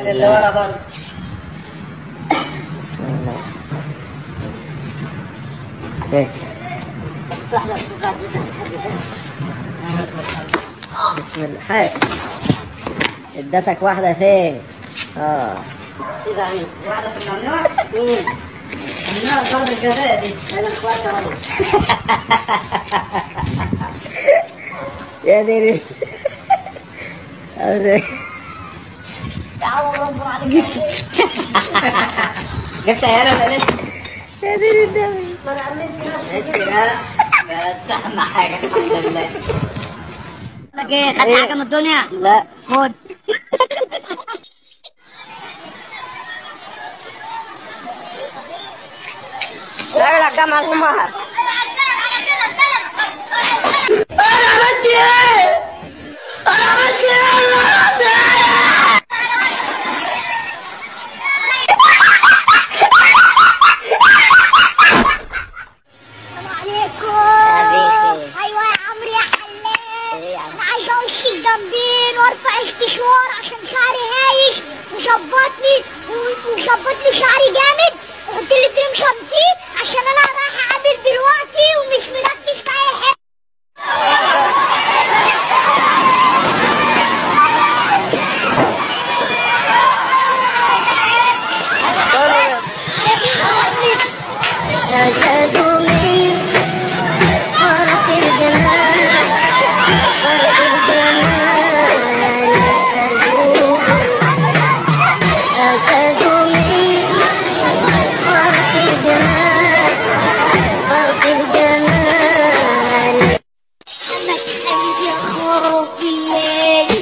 اللي ورا برضه بسم الله بيت واحدة بسرعة جدا بسم الله حاسب ادتك واحدة فين؟ اه سيبها عندي واحدة في الممنوع ممنوع ضرب الجزاء دي انا اخواتها اهو يا ديري أوزي. جبتها يا انا ولا لسه؟ يا ديري النبي ما انا عملت نفسي لا بس اهم حاجة الحمد لله لك ايه خدت حاجة من الدنيا؟ لا خد اعمل الجامعة المهر عليكم حبيبي. ايوه يا عمرو يا حلاق ايه يا عم انا عايزه اوش الجنبين وارفع استشوار عشان شعري هايش وظبطني و- وظبطني شعري جامد وحط لي كريم شانتيه عشان انا رايحه اقابل دلوقتي ومش مركز في اي حاجه أشهدني فرق الجمال فرق الجمال أشهدني فرق الجمال فرق الجمال انا قلبي يا خرابي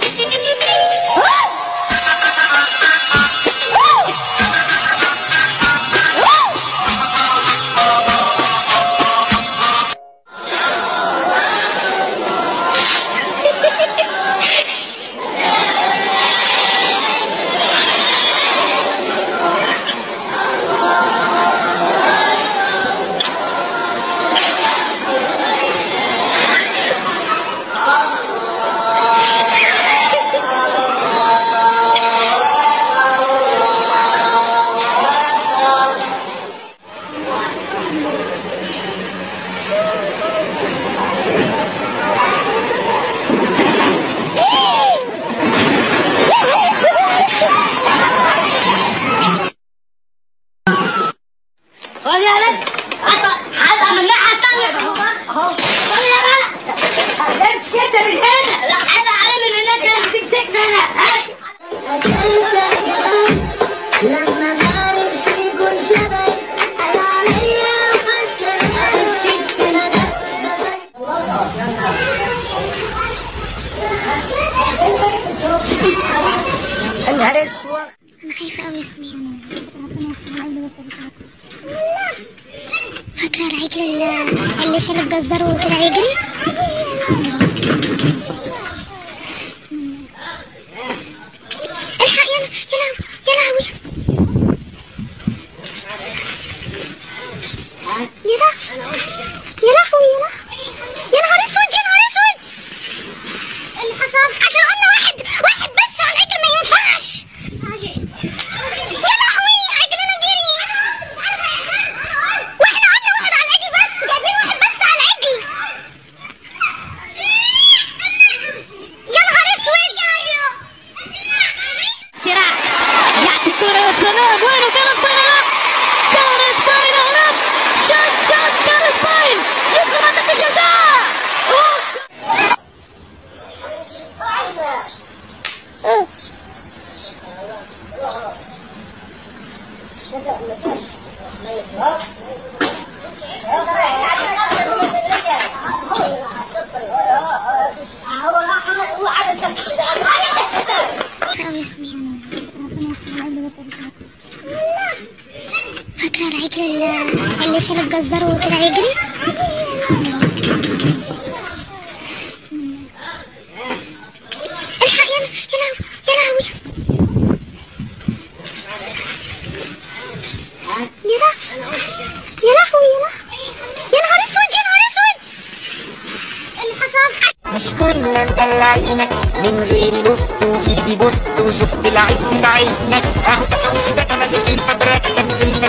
خد يا ولد حلقة من الناحية التانية اهو خد يا ولد امشي انت من هنا لا حلقة علي من هناك لازم تمسكنا هنا لما بعرف يكون شبك انا عليا وحشتك السكة النهار اسود انا خايفة قوي ياسمين ربنا يستر على فاكرة العجل اللي- اللي شال الجزار وطلع يجري؟ بسم الله. بسم الله. الحق يا يا لهوي يا لهوي يا ده يا لهوي يا لهوي يا نهار اسود يا نهار اسود إيه اللي حصل عشان قلنا واحد واحد بس على العجل ما ينفعش يا لهوي عجلنا جري واحنا قلنا واحد على العجل بس جايبين واحد بس على العجل يا نهار اسود Tira. يعطي الكرة والسلام وينه كانت باينة كانت باينة رب شوت شوت كانت باين يدخل منطقة الجزاء أوه. أوي ياسمين ربنا يستر على فاكرة العجل اللي- اللي شال الجزار وطلع يجري؟ بسم الله. بسم الله. الحق يا يا لهوي يا لهوي يا ده يا لهوي يا لهوي يا نهار اسود يا نهار اسود إيه اللي حصل مش كنا مدلعينك من غير لست وايدي بوست وشفت العز بعينك اهو ده وش ده كمان الفبرك